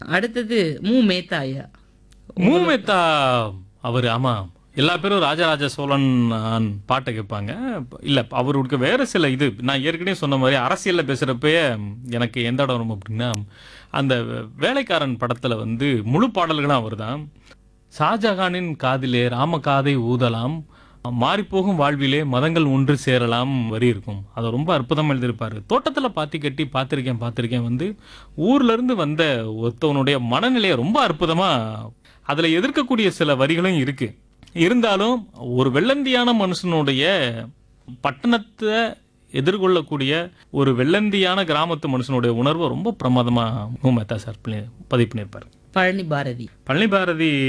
அடுத்தது மு மேத்தா ஐயா மூமெத்தா அவர் ஆமா எல்லா பேரும் ராஜராஜ சோழன் ஆன் பாட்டை கேட்பாங்க இல்ல அவருக்கு வேற சில இது நான் ஏற்கனவே சொன்ன மாதிரி அரசியல்ல பேசுறப்பயே எனக்கு எந்த இடம் வரும் அப்படின்னா அந்த வேலைக்காரன் படத்துல வந்து முழு பாடல்களும் அவர்தான் ஷாஜகானின் காதிலே ராம காதை ஊதலாம் மாறிப்போகும் வாழ்விலே மதங்கள் ஒன்று சேரலாம் வரி இருக்கும் அதை ரொம்ப அற்புதமா எழுதியிருப்பாரு தோட்டத்துல பாத்தி கட்டி பார்த்திருக்கேன் பார்த்திருக்கேன் வந்து ஊர்ல இருந்து வந்த ஒருத்தவனுடைய மனநிலையை ரொம்ப அற்புதமா அதுல எதிர்க்கக்கூடிய சில வரிகளும் இருக்கு இருந்தாலும் ஒரு வெள்ளந்தியான மனுஷனுடைய பட்டணத்தை எதிர்கொள்ளக்கூடிய ஒரு வெள்ளந்தியான கிராமத்து மனுஷனுடைய உணர்வை ரொம்ப பிரமாதமா மூமெத்தா சார் பதிவு பண்ணியிருப்பாரு பழனி பாரதி பழனி பாரதி